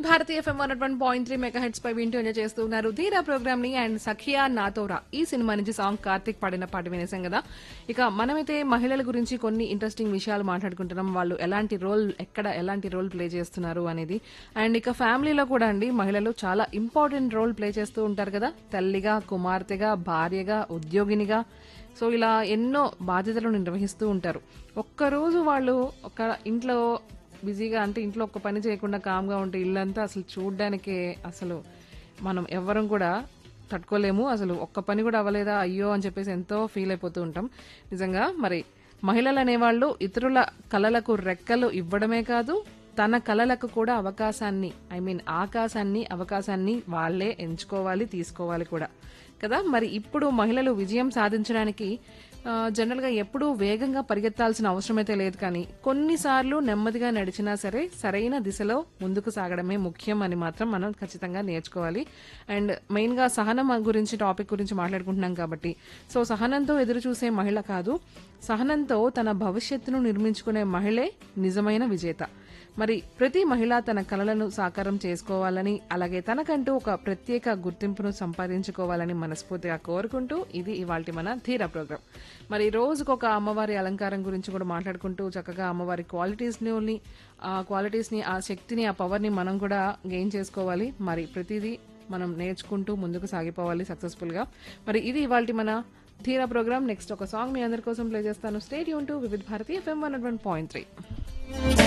Bharati FM one one point three megahertz పై వింటూ enjoy చేస్తున్నారు ధీరా ప్రోగ్రామ్ ని అండ్ సఖియా నాతోరా ఈ సినిమా నుంచి సాంగ్ కార్తిక్ పాడిన పాట వినేసాం కదా ఇక మనమైతే మహిళల గురించి కొన్ని ఇంట్రెస్టింగ్ విషయాలు మాట్లాడుకుంటున్నాం వాళ్ళు ఎలాంటి రోల్ ఎక్కడ ఎలాంటి రోల్ ప్లే చేస్తున్నారు అనేది అండ్ ఇక ఫ్యామిలీలో కూడా అండి మహిళలు చాలా ఇంపార్టెంట్ రోల్ ప్లే చేస్తూ ఉంటారు కదా తల్లిగా కుమార్తెగా భార్యగా ఉద్యోగినిగా సో ఇలా ఎన్నో బాధ్యతలను నిర్వహిస్తూ ఉంటారు ఒక్కరోజు వాళ్ళు ఒక ఇంట్లో బిజీగా అంటే ఇంట్లో ఒక్క పని చేయకుండా కామ్గా ఉంటే ఇల్లంతా అసలు చూడడానికే అసలు మనం ఎవ్వరం కూడా తట్టుకోలేము అసలు ఒక్క పని కూడా అవ్వలేదా అయ్యో అని చెప్పేసి ఎంతో ఫీల్ అయిపోతూ ఉంటాం నిజంగా మరి మహిళలు అనేవాళ్ళు ఇతరుల కళలకు రెక్కలు ఇవ్వడమే కాదు తన కళలకు కూడా అవకాశాన్ని ఐ మీన్ ఆకాశాన్ని అవకాశాన్ని వాళ్ళే ఎంచుకోవాలి తీసుకోవాలి కూడా కదా మరి ఇప్పుడు మహిళలు విజయం సాధించడానికి ఆ, జనరల్గా ఎప్పుడూ వేగంగా పరిగెత్తాల్సిన అవసరమైతే లేదు కానీ కొన్నిసార్లు నెమ్మదిగా నడిచినా సరే సరైన దిశలో ముందుకు సాగడమే ముఖ్యం అని మాత్రం మనం ఖచ్చితంగా నేర్చుకోవాలి అండ్ మెయిన్గా సహనం గురించి టాపిక్ గురించి మాట్లాడుకుంటున్నాం కాబట్టి సో సహనంతో ఎదురు చూసే మహిళ కాదు సహనంతో తన భవిష్యత్తును నిర్మించుకునే మహిళే నిజమైన విజేత మరి ప్రతి మహిళ తన కలలను సాకారం చేసుకోవాలని అలాగే తనకంటూ ఒక ప్రత్యేక గుర్తింపును సంపాదించుకోవాలని మనస్ఫూర్తిగా కోరుకుంటూ ఇది ఇవాళ మన ధీర ప్రోగ్రామ్ మరి రోజుకొక అమ్మవారి అలంకారం గురించి కూడా మాట్లాడుకుంటూ చక్కగా అమ్మవారి క్వాలిటీస్ని ఆ క్వాలిటీస్ని ఆ శక్తిని ఆ పవర్ని మనం కూడా గెయిన్ చేసుకోవాలి మరి ప్రతిదీ మనం నేర్చుకుంటూ ముందుకు సాగిపోవాలి సక్సెస్ఫుల్గా మరి ఇది ఇవాళ మన ధీరా ప్రోగ్రామ్ నెక్స్ట్ ఒక సాంగ్ మీ అందరి కోసం ప్లే చేస్తాను స్టేట్ యూన్ to Vividh Bharati FM one one point three